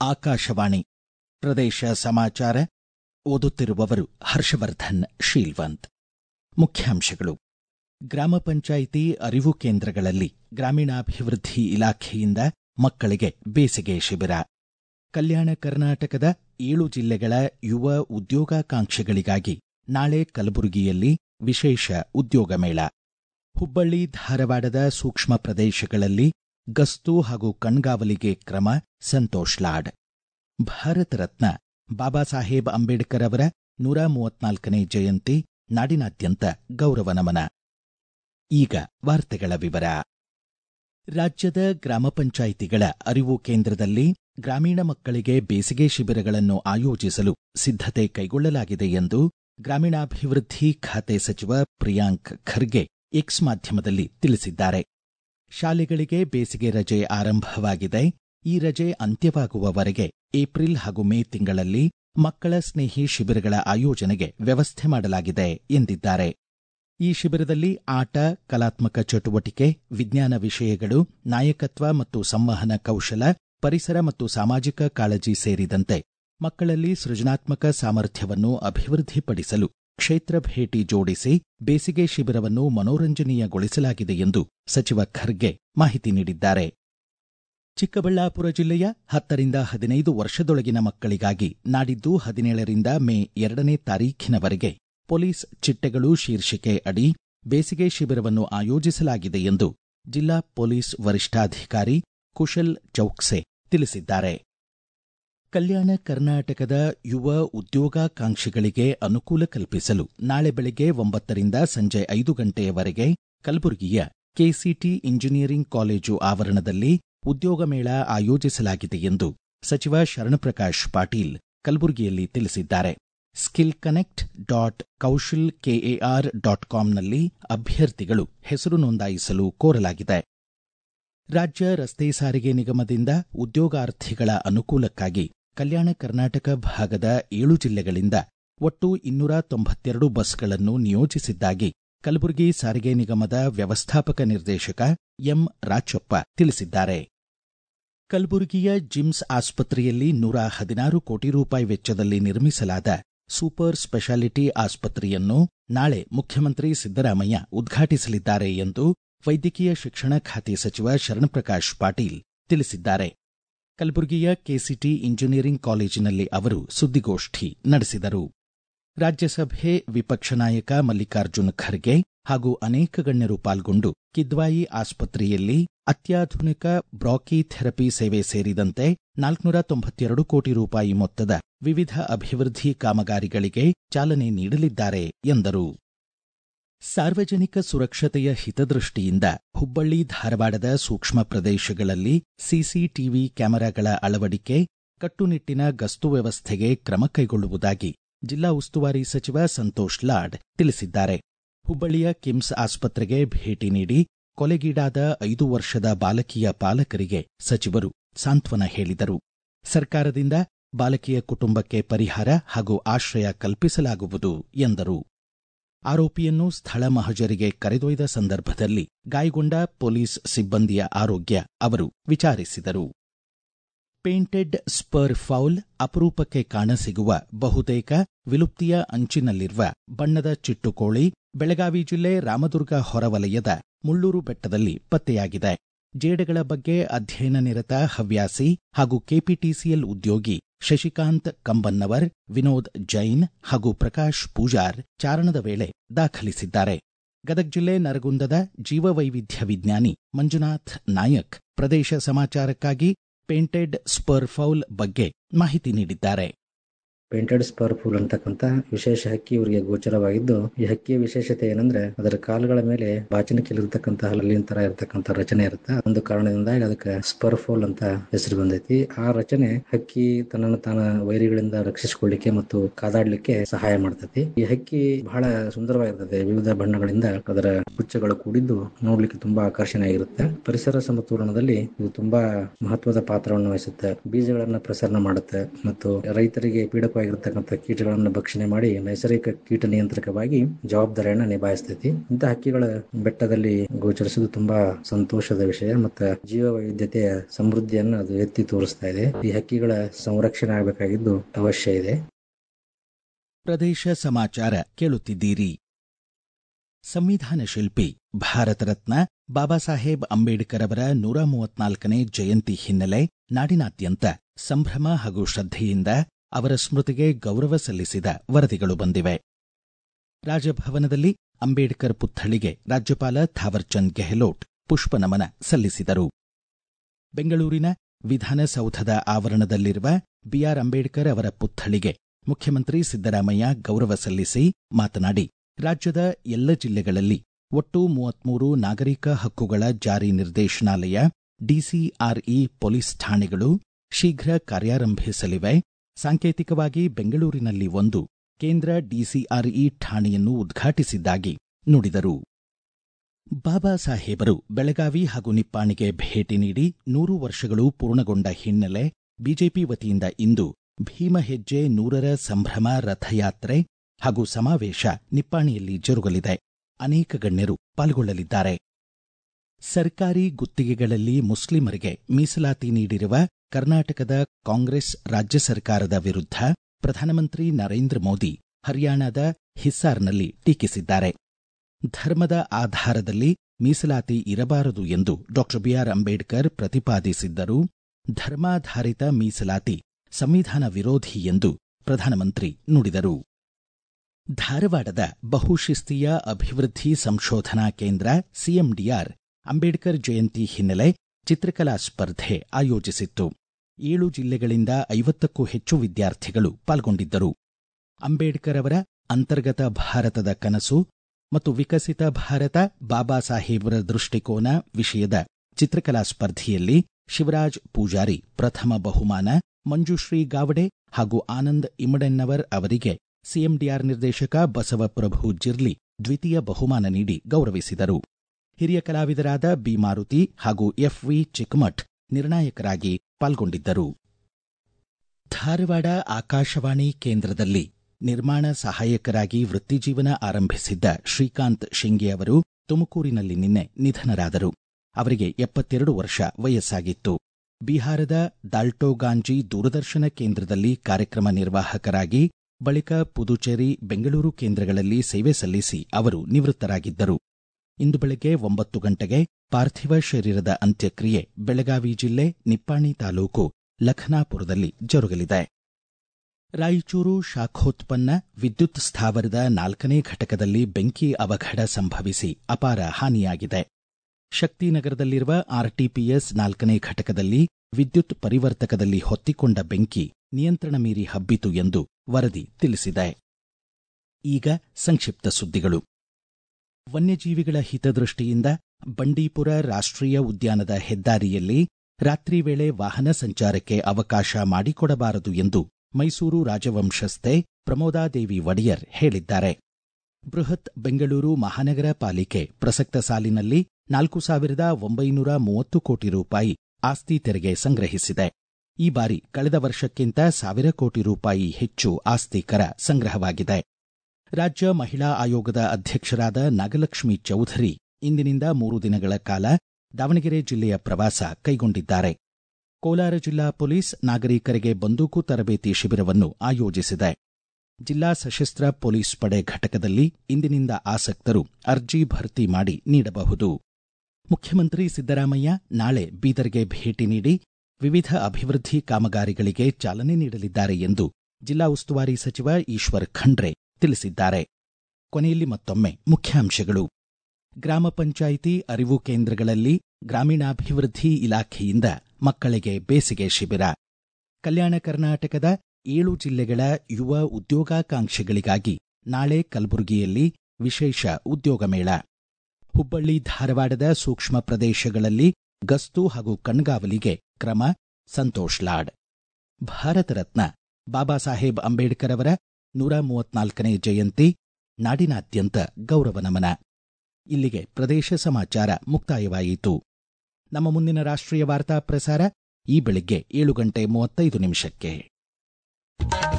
ಆಕಾಶವಾಣಿ ಪ್ರದೇಶ ಸಮಾಚಾರ ಓದುತ್ತಿರುವವರು ಹರ್ಷವರ್ಧನ್ ಶೀಲ್ವಂತ್ ಮುಖ್ಯಾಂಶಗಳು ಗ್ರಾಮ ಪಂಚಾಯಿತಿ ಅರಿವು ಕೇಂದ್ರಗಳಲ್ಲಿ ಗ್ರಾಮೀಣಾಭಿವೃದ್ಧಿ ಇಲಾಖೆಯಿಂದ ಮಕ್ಕಳಿಗೆ ಬೇಸಿಗೆ ಶಿಬಿರ ಕಲ್ಯಾಣ ಕರ್ನಾಟಕದ ಏಳು ಜಿಲ್ಲೆಗಳ ಯುವ ಉದ್ಯೋಗಾಕಾಂಕ್ಷಿಗಳಿಗಾಗಿ ನಾಳೆ ಕಲಬುರಗಿಯಲ್ಲಿ ವಿಶೇಷ ಉದ್ಯೋಗ ಮೇಳ ಹುಬ್ಬಳ್ಳಿ ಧಾರವಾಡದ ಸೂಕ್ಷ್ಮ ಪ್ರದೇಶಗಳಲ್ಲಿ ಗಸ್ತು ಹಾಗೂ ಕಣ್ಗಾವಲಿಗೆ ಕ್ರಮ ಸಂತೋಷ್ ಲಾಡ್ ಭಾರತ ರತ್ನ ಬಾಬಾ ಸಾಹೇಬ್ ಅಂಬೇಡ್ಕರ್ ಅವರ ನೂರ ಮೂವತ್ನಾಲ್ಕನೇ ಜಯಂತಿ ನಾಡಿನಾದ್ಯಂತ ಗೌರವ ನಮನ ಈಗ ವಾರ್ತೆಗಳ ವಿವರ ರಾಜ್ಯದ ಗ್ರಾಮ ಪಂಚಾಯಿತಿಗಳ ಅರಿವು ಕೇಂದ್ರದಲ್ಲಿ ಗ್ರಾಮೀಣ ಮಕ್ಕಳಿಗೆ ಬೇಸಿಗೆ ಶಿಬಿರಗಳನ್ನು ಆಯೋಜಿಸಲು ಸಿದ್ಧತೆ ಕೈಗೊಳ್ಳಲಾಗಿದೆ ಎಂದು ಗ್ರಾಮೀಣಾಭಿವೃದ್ಧಿ ಖಾತೆ ಸಚಿವ ಪ್ರಿಯಾಂಕ್ ಖರ್ಗೆ ಎಕ್ಸ್ ಮಾಧ್ಯಮದಲ್ಲಿ ತಿಳಿಸಿದ್ದಾರೆ ಶಾಲೆಗಳಿಗೆ ಬೇಸಿಗೆ ರಜೆ ಆರಂಭವಾಗಿದೆ ಈ ರಜೆ ಅಂತ್ಯವಾಗುವವರೆಗೆ ಏಪ್ರಿಲ್ ಹಾಗೂ ಮೇ ತಿಂಗಳಲ್ಲಿ ಮಕ್ಕಳ ಸ್ನೇಹಿ ಶಿಬಿರಗಳ ಆಯೋಜನೆಗೆ ವ್ಯವಸ್ಥೆ ಮಾಡಲಾಗಿದೆ ಎಂದಿದ್ದಾರೆ ಈ ಶಿಬಿರದಲ್ಲಿ ಆಟ ಕಲಾತ್ಮಕ ಚಟುವಟಿಕೆ ವಿಜ್ಞಾನ ವಿಷಯಗಳು ನಾಯಕತ್ವ ಮತ್ತು ಸಂವಹನ ಕೌಶಲ ಪರಿಸರ ಮತ್ತು ಸಾಮಾಜಿಕ ಕಾಳಜಿ ಸೇರಿದಂತೆ ಮಕ್ಕಳಲ್ಲಿ ಸೃಜನಾತ್ಮಕ ಸಾಮರ್ಥ್ಯವನ್ನು ಅಭಿವೃದ್ಧಿಪಡಿಸಲು ಕ್ಷೇತ್ರ ಭೇಟಿ ಜೋಡಿಸಿ ಬೇಸಿಗೆ ಶಿಬಿರವನ್ನು ಮನೋರಂಜನೀಯಗೊಳಿಸಲಾಗಿದೆ ಎಂದು ಸಚಿವ ಖರ್ಗೆ ಮಾಹಿತಿ ನೀಡಿದ್ದಾರೆ ಚಿಕ್ಕಬಳ್ಳಾಪುರ ಜಿಲ್ಲೆಯ ಹತ್ತರಿಂದ ಹದಿನೈದು ವರ್ಷದೊಳಗಿನ ಮಕ್ಕಳಿಗಾಗಿ ನಾಡಿದ್ದು ಹದಿನೇಳರಿಂದ ಮೇ ಎರಡನೇ ತಾರೀಖಿನವರೆಗೆ ಪೊಲೀಸ್ ಚಿಟ್ಟೆಗಳು ಶೀರ್ಷಿಕೆ ಅಡಿ ಬೇಸಿಗೆ ಶಿಬಿರವನ್ನು ಆಯೋಜಿಸಲಾಗಿದೆ ಎಂದು ಜಿಲ್ಲಾ ಪೊಲೀಸ್ ವರಿಷ್ಠಾಧಿಕಾರಿ ಕುಶಲ್ ಚೌಕ್ಸೆ ತಿಳಿಸಿದ್ದಾರೆ ಕಲ್ಯಾಣ ಕರ್ನಾಟಕದ ಯುವ ಉದ್ಯೋಗಾಕಾಂಕ್ಷಿಗಳಿಗೆ ಅನುಕೂಲ ಕಲ್ಪಿಸಲು ನಾಳೆ ಬೆಳಗ್ಗೆ ಒಂಬತ್ತರಿಂದ ಸಂಜೆ ಐದು ಗಂಟೆಯವರೆಗೆ ಕಲಬುರಗಿಯ ಕೆಸಿಟಿ ಇಂಜಿನಿಯರಿಂಗ್ ಕಾಲೇಜು ಆವರಣದಲ್ಲಿ ಉದ್ಯೋಗ ಮೇಳ ಆಯೋಜಿಸಲಾಗಿದೆ ಎಂದು ಸಚಿವ ಶರಣಪ್ರಕಾಶ್ ಪಾಟೀಲ್ ಕಲಬುರಗಿಯಲ್ಲಿ ತಿಳಿಸಿದ್ದಾರೆ skill connect dot Kaushal KAR dot ಕಾಂನಲ್ಲಿ ಅಭ್ಯರ್ಥಿಗಳು ಹೆಸರು ನೋಂದಾಯಿಸಲು ಕೋರಲಾಗಿದೆ ರಾಜ್ಯ ರಸ್ತೆ ಸಾರಿಗೆ ನಿಗಮದಿಂದ ಉದ್ಯೋಗಾರ್ಥಿಗಳ ಅನುಕೂಲಕ್ಕಾಗಿ ಕಲ್ಯಾಣ ಕರ್ನಾಟಕ ಭಾಗದ ಏಳು ಜಿಲ್ಲೆಗಳಿಂದ ಒಟ್ಟು ಇನ್ನೂರ ತೊಂಬತ್ತೆರಡು ಬಸ್ಗಳನ್ನು ನಿಯೋಜಿಸಿದ್ದಾಗಿ ಕಲಬುರಗಿ ಸಾರಿಗೆ ನಿಗಮದ ವ್ಯವಸ್ಥಾಪಕ ನಿರ್ದೇಶಕ ಎಂ ರಾಚಪ್ಪ ತಿಳಿಸಿದ್ದಾರೆ ಕಲಬುರಗಿಯ ಜಿಮ್ಸ್ ಆಸ್ಪತ್ರೆಯಲ್ಲಿ ನೂರ ಹದಿನಾರು ಕೋಟಿ ರೂಪಾಯಿ ವೆಚ್ಚದಲ್ಲಿ ನಿರ್ಮಿಸಲಾದ ಸೂಪರ್ ಸ್ಪೆಷಾಲಿಟಿ ಆಸ್ಪತ್ರೆಯನ್ನು ನಾಳೆ ಮುಖ್ಯಮಂತ್ರಿ ಸಿದ್ದರಾಮಯ್ಯ ಉದ್ಘಾಟಿಸಲಿದ್ದಾರೆ ಎಂದು ವೈದ್ಯಕೀಯ ಶಿಕ್ಷಣ ಖಾತೆ ಸಚಿವ ಶರಣಪ್ರಕಾಶ್ ಪಾಟೀಲ್ ತಿಳಿಸಿದ್ದಾರೆ ಕಲಬುರಗಿಯ ಕೆಸಿಟಿ ಇಂಜಿನಿಯರಿಂಗ್ ಕಾಲೇಜಿನಲ್ಲಿ ಅವರು ಸುದ್ದಿಗೋಷ್ಠಿ ನಡೆಸಿದರು ರಾಜ್ಯಸಭೆ ವಿಪಕ್ಷ ನಾಯಕ ಮಲ್ಲಿಕಾರ್ಜುನ ಖರ್ಗೆ ಹಾಗೂ ಅನೇಕ ಗಣ್ಯರು ಪಾಲ್ಗೊಂಡು ಕಿದ್ವಾಯಿ ಆಸ್ಪತ್ರೆಯಲ್ಲಿ ಅತ್ಯಾಧುನಿಕ ಬ್ರಾಕಿ ಥೆರಪಿ ಸೇವೆ ಸೇರಿದಂತೆ ನಾಲ್ಕುನೂರ ತೊಂಬತ್ತೆರಡು ಕೋಟಿ ರೂಪಾಯಿ ಮೊತ್ತದ ವಿವಿಧ ಅಭಿವೃದ್ಧಿ ಕಾಮಗಾರಿಗಳಿಗೆ ಚಾಲನೆ ನೀಡಲಿದ್ದಾರೆ ಎಂದರು ಸಾರ್ವಜನಿಕ ಸುರಕ್ಷತೆಯ ಹಿತದೃಷ್ಟಿಯಿಂದ ಹುಬ್ಬಳ್ಳಿ ಧಾರವಾಡದ ಸೂಕ್ಷ್ಮ ಪ್ರದೇಶಗಳಲ್ಲಿ ಸಿಸಿಟಿವಿ ಕ್ಯಾಮೆರಾಗಳ ಅಳವಡಿಕೆ ಕಟ್ಟುನಿಟ್ಟಿನ ಗಸ್ತು ವ್ಯವಸ್ಥೆಗೆ ಕ್ರಮ ಕೈಗೊಳ್ಳುವುದಾಗಿ ಜಿಲ್ಲಾ ಉಸ್ತುವಾರಿ ಸಚಿವ ಸಂತೋಷ್ ಲಾಡ್ ತಿಳಿಸಿದ್ದಾರೆ ಹುಬ್ಬಳ್ಳಿಯ ಕಿಮ್ಸ್ ಆಸ್ಪತ್ರೆಗೆ ಭೇಟಿ ನೀಡಿ ಕೊಲೆಗೀಡಾದ ಐದು ವರ್ಷದ ಬಾಲಕಿಯ ಪಾಲಕರಿಗೆ ಸಚಿವರು ಸಾಂತ್ವನ ಹೇಳಿದರು ಸರ್ಕಾರದಿಂದ ಬಾಲಕಿಯ ಕುಟುಂಬಕ್ಕೆ ಪರಿಹಾರ ಹಾಗೂ ಆಶ್ರಯ ಕಲ್ಪಿಸಲಾಗುವುದು ಎಂದರು ಆರೋಪಿಯನ್ನು ಸ್ಥಳ ಮಹಜರಿಗೆ ಕರೆದೊಯ್ದ ಸಂದರ್ಭದಲ್ಲಿ ಗಾಯಗೊಂಡ ಪೊಲೀಸ್ ಸಿಬ್ಬಂದಿಯ ಆರೋಗ್ಯ ಅವರು ವಿಚಾರಿಸಿದರು ಪೇಂಟೆಡ್ ಸ್ಪರ್ ಫೌಲ್ ಅಪರೂಪಕ್ಕೆ ಕಾಣಸಿಗುವ ಬಹುತೇಕ ವಿಲುಪ್ತಿಯ ಅಂಚಿನಲ್ಲಿರುವ ಬಣ್ಣದ ಚಿಟ್ಟುಕೋಳಿ ಬೆಳಗಾವಿ ಜಿಲ್ಲೆ ರಾಮದುರ್ಗ ಹೊರವಲಯದ ಮುಳ್ಳೂರು ಬೆಟ್ಟದಲ್ಲಿ ಪತ್ತೆಯಾಗಿದೆ ಜೇಡಗಳ ಬಗ್ಗೆ ಅಧ್ಯಯನ ನಿರತ ಹವ್ಯಾಸಿ ಹಾಗೂ ಕೆಪಿಟಿಸಿಎಲ್ ಉದ್ಯೋಗಿ ಶಶಿಕಾಂತ್ ಕಂಬನ್ನವರ್ ವಿನೋದ್ ಜೈನ್ ಹಾಗೂ ಪ್ರಕಾಶ್ ಪೂಜಾರ್ ಚಾರಣದ ವೇಳೆ ದಾಖಲಿಸಿದ್ದಾರೆ ಗದಗ ಜಿಲ್ಲೆ ನರಗುಂದದ ಜೀವವೈವಿಧ್ಯ ವಿಜ್ಞಾನಿ ಮಂಜುನಾಥ್ ನಾಯಕ್ ಪ್ರದೇಶ ಸಮಾಚಾರಕ್ಕಾಗಿ ಪೇಂಟೆಡ್ ಸ್ಪರ್ ಫೌಲ್ ಬಗ್ಗೆ ಮಾಹಿತಿ ನೀಡಿದ್ದಾರೆ ಪೇಂಟೆಡ್ ಸ್ಪರ್ ಫೂಲ್ ಅಂತಕ್ಕಂಥ ವಿಶೇಷ ಹಕ್ಕಿ ಇವರಿಗೆ ಗೋಚರವಾಗಿದ್ದು ಈ ಹಕ್ಕಿಯ ವಿಶೇಷತೆ ಏನಂದ್ರೆ ಅದರ ಕಾಲುಗಳ ಮೇಲೆ ಬಾಚಣಿಕೆಲಿರ್ತಕ್ಕಂಥ ಹಲ್ಲಿನ ತರ ಇರತಕ್ಕಂಥ ರಚನೆ ಇರುತ್ತೆ ಒಂದು ಕಾರಣದಿಂದಾಗಿ ಅದಕ್ಕೆ ಸ್ಪರ್ ಫೋಲ್ ಅಂತ ಹೆಸರು ಬಂದೈತಿ ಆ ರಚನೆ ಹಕ್ಕಿ ತನ್ನನ್ನು ತಾನ ವೈರಿಗಳಿಂದ ರಕ್ಷಿಸಿಕೊಳ್ಳಿಕ್ಕೆ ಮತ್ತು ಕಾದಾಡ್ಲಿಕ್ಕೆ ಸಹಾಯ ಮಾಡ್ತೈತಿ ಈ ಹಕ್ಕಿ ಬಹಳ ಸುಂದರವಾಗಿರ್ತದೆ ವಿವಿಧ ಬಣ್ಣಗಳಿಂದ ಅದರ ಪುಚ್ಚಗಳು ಕೂಡಿದ್ದು ನೋಡ್ಲಿಕ್ಕೆ ತುಂಬಾ ಆಕರ್ಷಣೆಯಾಗಿರುತ್ತೆ ಪರಿಸರ ಸಮತೋಲನದಲ್ಲಿ ಇದು ತುಂಬಾ ಮಹತ್ವದ ಪಾತ್ರವನ್ನು ವಹಿಸುತ್ತೆ ಬೀಜಗಳನ್ನ ಪ್ರಸರಣ ಮಾಡುತ್ತೆ ಮತ್ತು ರೈತರಿಗೆ ಪೀಡಕವಾಗಿ ಹಾನಿಕಾರಕವಾಗಿರ್ತಕ್ಕಂಥ ಕೀಟಗಳನ್ನು ಭಕ್ಷಣೆ ಮಾಡಿ ನೈಸರ್ಗಿಕ ಕೀಟ ನಿಯಂತ್ರಕವಾಗಿ ಜವಾಬ್ದಾರಿಯನ್ನ ನಿಭಾಯಿಸ್ತೈತಿ ಇಂಥ ಹಕ್ಕಿಗಳ ಬೆಟ್ಟದಲ್ಲಿ ಗೋಚರಿಸುವುದು ತುಂಬಾ ಸಂತೋಷದ ವಿಷಯ ಮತ್ತು ಜೀವ ವೈವಿಧ್ಯತೆಯ ಸಮೃದ್ಧಿಯನ್ನು ಅದು ಎತ್ತಿ ತೋರಿಸ್ತಾ ಇದೆ ಈ ಹಕ್ಕಿಗಳ ಸಂರಕ್ಷಣೆ ಆಗಬೇಕಾಗಿದ್ದು ಅವಶ್ಯ ಇದೆ ಪ್ರದೇಶ ಸಮಾಚಾರ ಕೇಳುತ್ತಿದ್ದೀರಿ ಸಂವಿಧಾನ ಶಿಲ್ಪಿ ಭಾರತ ರತ್ನ ಬಾಬಾ ಸಾಹೇಬ್ ಅಂಬೇಡ್ಕರ್ ಅವರ ನೂರ ಮೂವತ್ನಾಲ್ಕನೇ ಜಯಂತಿ ಹಿನ್ನೆಲೆ ನಾಡಿನಾದ್ಯಂತ ಸಂಭ್ರಮ ಹಾಗೂ ಶ್ರದ್ಧೆಯಿಂದ ಅವರ ಸ್ಮೃತಿಗೆ ಗೌರವ ಸಲ್ಲಿಸಿದ ವರದಿಗಳು ಬಂದಿವೆ ರಾಜಭವನದಲ್ಲಿ ಅಂಬೇಡ್ಕರ್ ಪುತ್ಥಳಿಗೆ ರಾಜ್ಯಪಾಲ ಥಾವರ್ಚಂದ್ ಗೆಹ್ಲೋಟ್ ಪುಷ್ಪನಮನ ಸಲ್ಲಿಸಿದರು ಬೆಂಗಳೂರಿನ ವಿಧಾನಸೌಧದ ಆವರಣದಲ್ಲಿರುವ ಬಿಆರ್ ಅಂಬೇಡ್ಕರ್ ಅವರ ಪುತ್ಥಳಿಗೆ ಮುಖ್ಯಮಂತ್ರಿ ಸಿದ್ದರಾಮಯ್ಯ ಗೌರವ ಸಲ್ಲಿಸಿ ಮಾತನಾಡಿ ರಾಜ್ಯದ ಎಲ್ಲ ಜಿಲ್ಲೆಗಳಲ್ಲಿ ಒಟ್ಟು ಮೂವತ್ಮೂರು ನಾಗರಿಕ ಹಕ್ಕುಗಳ ಜಾರಿ ನಿರ್ದೇಶನಾಲಯ ಡಿಸಿಆರ್ಇ ಪೊಲೀಸ್ ಠಾಣೆಗಳು ಶೀಘ್ರ ಕಾರ್ಯಾರಂಭಿಸಲಿವೆ ಸಾಂಕೇತಿಕವಾಗಿ ಬೆಂಗಳೂರಿನಲ್ಲಿ ಒಂದು ಕೇಂದ್ರ ಡಿಸಿಆರ್ಇ ಠಾಣೆಯನ್ನು ಉದ್ಘಾಟಿಸಿದ್ದಾಗಿ ನುಡಿದರು ಬಾಬಾ ಸಾಹೇಬರು ಬೆಳಗಾವಿ ಹಾಗೂ ನಿಪ್ಪಾಣಿಗೆ ಭೇಟಿ ನೀಡಿ ನೂರು ವರ್ಷಗಳು ಪೂರ್ಣಗೊಂಡ ಹಿನ್ನೆಲೆ ಬಿಜೆಪಿ ವತಿಯಿಂದ ಇಂದು ಭೀಮ ಹೆಜ್ಜೆ ನೂರರ ಸಂಭ್ರಮ ರಥಯಾತ್ರೆ ಹಾಗೂ ಸಮಾವೇಶ ನಿಪ್ಪಾಣಿಯಲ್ಲಿ ಜರುಗಲಿದೆ ಅನೇಕ ಗಣ್ಯರು ಪಾಲ್ಗೊಳ್ಳಲಿದ್ದಾರೆ ಸರ್ಕಾರಿ ಗುತ್ತಿಗೆಗಳಲ್ಲಿ ಮುಸ್ಲಿಮರಿಗೆ ಮೀಸಲಾತಿ ನೀಡಿರುವ ಕರ್ನಾಟಕದ ಕಾಂಗ್ರೆಸ್ ರಾಜ್ಯ ಸರ್ಕಾರದ ವಿರುದ್ಧ ಪ್ರಧಾನಮಂತ್ರಿ ನರೇಂದ್ರ ಮೋದಿ ಹರಿಯಾಣದ ಹಿಸ್ಸಾರ್ನಲ್ಲಿ ಟೀಕಿಸಿದ್ದಾರೆ ಧರ್ಮದ ಆಧಾರದಲ್ಲಿ ಮೀಸಲಾತಿ ಇರಬಾರದು ಎಂದು ಡಾ ಬಿಆರ್ ಅಂಬೇಡ್ಕರ್ ಪ್ರತಿಪಾದಿಸಿದ್ದರೂ ಧರ್ಮಾಧಾರಿತ ಮೀಸಲಾತಿ ಸಂವಿಧಾನ ವಿರೋಧಿ ಎಂದು ಪ್ರಧಾನಮಂತ್ರಿ ನುಡಿದರು ಧಾರವಾಡದ ಬಹುಶಿಸ್ತೀಯ ಅಭಿವೃದ್ಧಿ ಸಂಶೋಧನಾ ಕೇಂದ್ರ ಸಿಎಂಡಿಆರ್ ಅಂಬೇಡ್ಕರ್ ಜಯಂತಿ ಹಿನ್ನೆಲೆ ಚಿತ್ರಕಲಾ ಸ್ಪರ್ಧೆ ಆಯೋಜಿಸಿತ್ತು ಏಳು ಜಿಲ್ಲೆಗಳಿಂದ ಐವತ್ತಕ್ಕೂ ಹೆಚ್ಚು ವಿದ್ಯಾರ್ಥಿಗಳು ಪಾಲ್ಗೊಂಡಿದ್ದರು ಅಂಬೇಡ್ಕರ್ ಅವರ ಅಂತರ್ಗತ ಭಾರತದ ಕನಸು ಮತ್ತು ವಿಕಸಿತ ಭಾರತ ಬಾಬಾ ಸಾಹೇಬರ ದೃಷ್ಟಿಕೋನ ವಿಷಯದ ಚಿತ್ರಕಲಾ ಸ್ಪರ್ಧೆಯಲ್ಲಿ ಶಿವರಾಜ್ ಪೂಜಾರಿ ಪ್ರಥಮ ಬಹುಮಾನ ಮಂಜುಶ್ರೀ ಗಾವಡೆ ಹಾಗೂ ಆನಂದ್ ಇಮಡೆನ್ನವರ್ ಅವರಿಗೆ ಸಿಎಂಡಿಆರ್ ನಿರ್ದೇಶಕ ಬಸವಪ್ರಭು ಜಿರ್ಲಿ ದ್ವಿತೀಯ ಬಹುಮಾನ ನೀಡಿ ಗೌರವಿಸಿದರು ಹಿರಿಯ ಕಲಾವಿದರಾದ ಬಿ ಮಾರುತಿ ಹಾಗೂ ಎಫ್ವಿ ಚಿಕ್ಕಮಠ್ ನಿರ್ಣಾಯಕರಾಗಿ ಪಾಲ್ಗೊಂಡಿದ್ದರು ಧಾರವಾಡ ಆಕಾಶವಾಣಿ ಕೇಂದ್ರದಲ್ಲಿ ನಿರ್ಮಾಣ ಸಹಾಯಕರಾಗಿ ವೃತ್ತಿಜೀವನ ಆರಂಭಿಸಿದ್ದ ಶ್ರೀಕಾಂತ್ ಶಿಂಗೆ ಅವರು ತುಮಕೂರಿನಲ್ಲಿ ನಿನ್ನೆ ನಿಧನರಾದರು ಅವರಿಗೆ ಎಪ್ಪತ್ತೆರಡು ವರ್ಷ ವಯಸ್ಸಾಗಿತ್ತು ಬಿಹಾರದ ದಾಲ್ಟೋಗಾಂಜಿ ದೂರದರ್ಶನ ಕೇಂದ್ರದಲ್ಲಿ ಕಾರ್ಯಕ್ರಮ ನಿರ್ವಾಹಕರಾಗಿ ಬಳಿಕ ಪುದುಚೇರಿ ಬೆಂಗಳೂರು ಕೇಂದ್ರಗಳಲ್ಲಿ ಸೇವೆ ಸಲ್ಲಿಸಿ ಅವರು ನಿವೃತ್ತರಾಗಿದ್ದರು ಇಂದು ಬೆಳಗ್ಗೆ ಒಂಬತ್ತು ಗಂಟೆಗೆ ಪಾರ್ಥಿವ ಶರೀರದ ಅಂತ್ಯಕ್ರಿಯೆ ಬೆಳಗಾವಿ ಜಿಲ್ಲೆ ನಿಪ್ಪಾಣಿ ತಾಲೂಕು ಲಖನಾಪುರದಲ್ಲಿ ಜರುಗಲಿದೆ ರಾಯಚೂರು ಶಾಖೋತ್ಪನ್ನ ವಿದ್ಯುತ್ ಸ್ಥಾವರದ ನಾಲ್ಕನೇ ಘಟಕದಲ್ಲಿ ಬೆಂಕಿ ಅವಘಡ ಸಂಭವಿಸಿ ಅಪಾರ ಹಾನಿಯಾಗಿದೆ ಶಕ್ತಿನಗರದಲ್ಲಿರುವ ಆರ್ಟಿಪಿಎಸ್ ನಾಲ್ಕನೇ ಘಟಕದಲ್ಲಿ ವಿದ್ಯುತ್ ಪರಿವರ್ತಕದಲ್ಲಿ ಹೊತ್ತಿಕೊಂಡ ಬೆಂಕಿ ನಿಯಂತ್ರಣ ಮೀರಿ ಹಬ್ಬಿತು ಎಂದು ವರದಿ ತಿಳಿಸಿದೆ ಈಗ ಸಂಕ್ಷಿಪ್ತ ಸುದ್ದಿಗಳು ವನ್ಯಜೀವಿಗಳ ಹಿತದೃಷ್ಟಿಯಿಂದ ಬಂಡೀಪುರ ರಾಷ್ಟ್ರೀಯ ಉದ್ಯಾನದ ಹೆದ್ದಾರಿಯಲ್ಲಿ ರಾತ್ರಿ ವೇಳೆ ವಾಹನ ಸಂಚಾರಕ್ಕೆ ಅವಕಾಶ ಮಾಡಿಕೊಡಬಾರದು ಎಂದು ಮೈಸೂರು ರಾಜವಂಶಸ್ಥೆ ಪ್ರಮೋದಾದೇವಿ ಒಡೆಯರ್ ಹೇಳಿದ್ದಾರೆ ಬೃಹತ್ ಬೆಂಗಳೂರು ಮಹಾನಗರ ಪಾಲಿಕೆ ಪ್ರಸಕ್ತ ಸಾಲಿನಲ್ಲಿ ನಾಲ್ಕು ಸಾವಿರದ ಒಂಬೈನೂರ ಮೂವತ್ತು ಕೋಟಿ ರೂಪಾಯಿ ಆಸ್ತಿ ತೆರಿಗೆ ಸಂಗ್ರಹಿಸಿದೆ ಈ ಬಾರಿ ಕಳೆದ ವರ್ಷಕ್ಕಿಂತ ಸಾವಿರ ಕೋಟಿ ರೂಪಾಯಿ ಹೆಚ್ಚು ಆಸ್ತಿ ಕರ ಸಂಗ್ರಹವಾಗಿದೆ ರಾಜ್ಯ ಮಹಿಳಾ ಆಯೋಗದ ಅಧ್ಯಕ್ಷರಾದ ನಾಗಲಕ್ಷ್ಮಿ ಚೌಧರಿ ಇಂದಿನಿಂದ ಮೂರು ದಿನಗಳ ಕಾಲ ದಾವಣಗೆರೆ ಜಿಲ್ಲೆಯ ಪ್ರವಾಸ ಕೈಗೊಂಡಿದ್ದಾರೆ ಕೋಲಾರ ಜಿಲ್ಲಾ ಪೊಲೀಸ್ ನಾಗರಿಕರಿಗೆ ಬಂದೂಕು ತರಬೇತಿ ಶಿಬಿರವನ್ನು ಆಯೋಜಿಸಿದೆ ಜಿಲ್ಲಾ ಸಶಸ್ತ್ರ ಪೊಲೀಸ್ ಪಡೆ ಘಟಕದಲ್ಲಿ ಇಂದಿನಿಂದ ಆಸಕ್ತರು ಅರ್ಜಿ ಭರ್ತಿ ಮಾಡಿ ನೀಡಬಹುದು ಮುಖ್ಯಮಂತ್ರಿ ಸಿದ್ದರಾಮಯ್ಯ ನಾಳೆ ಬೀದರ್ಗೆ ಭೇಟಿ ನೀಡಿ ವಿವಿಧ ಅಭಿವೃದ್ಧಿ ಕಾಮಗಾರಿಗಳಿಗೆ ಚಾಲನೆ ನೀಡಲಿದ್ದಾರೆ ಎಂದು ಜಿಲ್ಲಾ ಉಸ್ತುವಾರಿ ಸಚಿವ ಈಶ್ವರ್ ಖಂಡ್ರೆ ತಿಳಿಸಿದ್ದಾರೆ ಕೊನೆಯಲ್ಲಿ ಮತ್ತೊಮ್ಮೆ ಮುಖ್ಯಾಂಶಗಳು ಗ್ರಾಮ ಪಂಚಾಯಿತಿ ಅರಿವು ಕೇಂದ್ರಗಳಲ್ಲಿ ಗ್ರಾಮೀಣಾಭಿವೃದ್ಧಿ ಇಲಾಖೆಯಿಂದ ಮಕ್ಕಳಿಗೆ ಬೇಸಿಗೆ ಶಿಬಿರ ಕಲ್ಯಾಣ ಕರ್ನಾಟಕದ ಏಳು ಜಿಲ್ಲೆಗಳ ಯುವ ಉದ್ಯೋಗಾಕಾಂಕ್ಷಿಗಳಿಗಾಗಿ ನಾಳೆ ಕಲಬುರಗಿಯಲ್ಲಿ ವಿಶೇಷ ಉದ್ಯೋಗ ಮೇಳ ಹುಬ್ಬಳ್ಳಿ ಧಾರವಾಡದ ಸೂಕ್ಷ್ಮ ಪ್ರದೇಶಗಳಲ್ಲಿ ಗಸ್ತು ಹಾಗೂ ಕಣ್ಗಾವಲಿಗೆ ಕ್ರಮ ಸಂತೋಷ್ ಲಾಡ್ ಭಾರತ ರತ್ನ ಬಾಬಾ ಸಾಹೇಬ್ ಅಂಬೇಡ್ಕರ್ ಅವರ ನೂರ ಮೂವತ್ನಾಲ್ಕನೇ ಜಯಂತಿ ನಾಡಿನಾದ್ಯಂತ ಗೌರವ ನಮನ ಇಲ್ಲಿಗೆ ಪ್ರದೇಶ ಸಮಾಚಾರ ಮುಕ್ತಾಯವಾಯಿತು ನಮ್ಮ ಮುಂದಿನ ರಾಷ್ಟ್ರೀಯ ವಾರ್ತಾ ಪ್ರಸಾರ ಈ ಬೆಳಿಗ್ಗೆ ಏಳು ಗಂಟೆ ಮೂವತ್ತೈದು ನಿಮಿಷಕ್ಕೆ